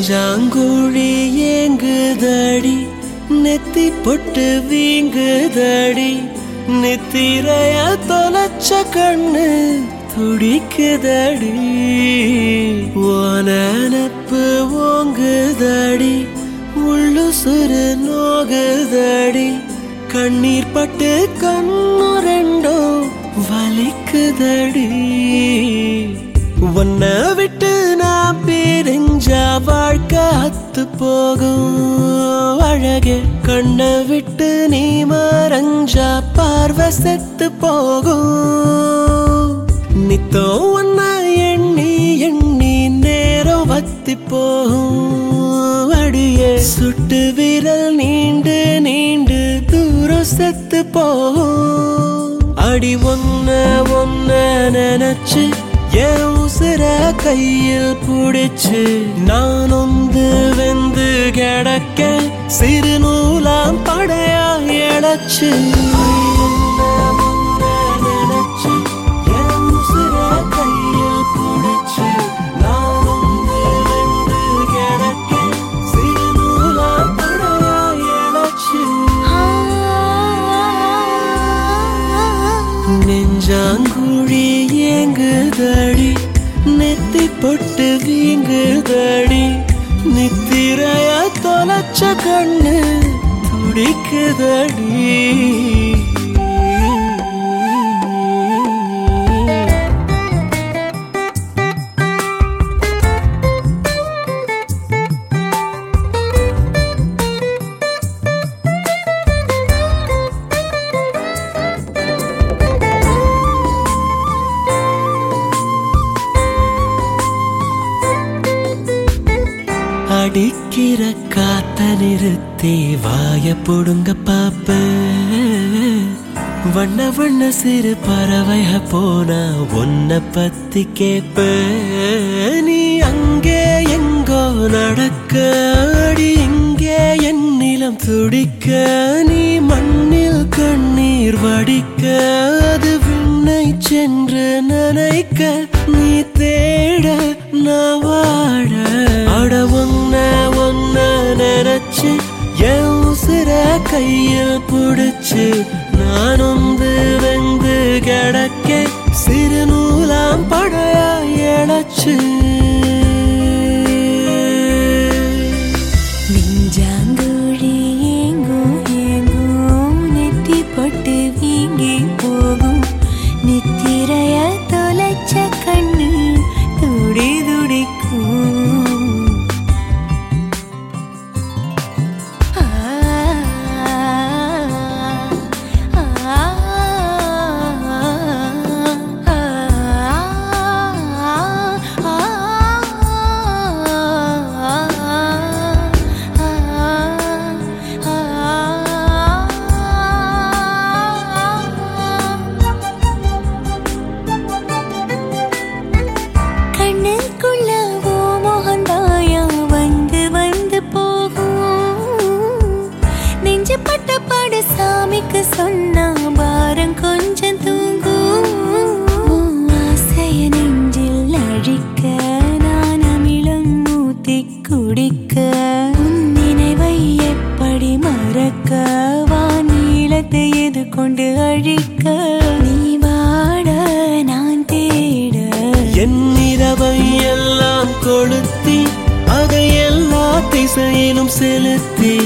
நெஞ்சாங்குழி ஏங்குதடி நெத்தி பொட்டு வீங்குதடி நித்திரைய தொலைச்ச கண்ணு துடிக்குதடி ஓனப்பு ஓங்குதடி உள்ளு சுரு நோகுதடி கண்ணீர் பட்டு கண்ணு ரெண்டும் வலிக்குதடி உன்னை விட்டு நான் பிரிஞ்சா வாழ்க்கை அத்து போகும் அழகே கண்ணை விட்டு நீ மறைஞ்சா பார்வை செத்து போகும் நித்தோ உன்னை எண்ணி எண்ணி நேரம் வத்தி போகும் அடியே சுட்டு விரல் நீண்டு நீண்டு தூரம் செத்து போகும் அடி ஒன்ன ஒன்ன நினைச்சு என் உசுர கையில் புடிச்சு நான் ஒந்து வெந்து கிடக்க சிறு நூலாம் படையா இழைச்சு நெஞ்சாங்குழி ஏங்குதடி நெத்தி பொட்டு வீங்குதடி நித்திரைய தொலைச்ச கண்ணு துடிக்குதடி அடிக்கிற காத்த நிறுத்தி வாய புடுங்க பாப்ப வண்ண வண்ண சிறு பறவைக போனா உன்னை பத்தி கேப்ப நீ அங்கே எங்கோ நடக்க அடி இங்கே என் நிலம் துடிக்க நீ மண்ணில் கண்ணீர் வடிக்க அது விண்ணை சென்று நனைக்க நீ தேட நான் வாழ அட ஒன்ன ஒன்ன நினைச்சு என் உசுர கையில் புடிச்சு நான் வந்து வெந்து கிடக்க சிறு நூலாம் படையா இழைச்சு நெஞ்சாங்குழி ஏங்கும் ஏங்கும் நெத்தி பொட்டு வீங்கி போகும் நித்திரைய தொலைச்ச கண்ணு துடி துடிக்கும் ஆ, ஆ, கண்ணுக்குள்ள ஓ மோகந்தாயா வந்து வந்து போகும் நெஞ்சு பட்ட பாடு சாமிக்கு சொன்னா பாரம் கொஞ்சம் தூங்கும் உன் ஆசைய நெஞ்சில் அழிக்க நான் அமிலம் ஊத்தி குடிக்க உன் நினைவை எப்படி மறக்க வானீளத்தை எது கொண்டு அழிக்க நீ வாட நான் தேட என் இரவை எல்லாம் கொளுத்தி அதை எல்லா திசையிலும் செலுத்தி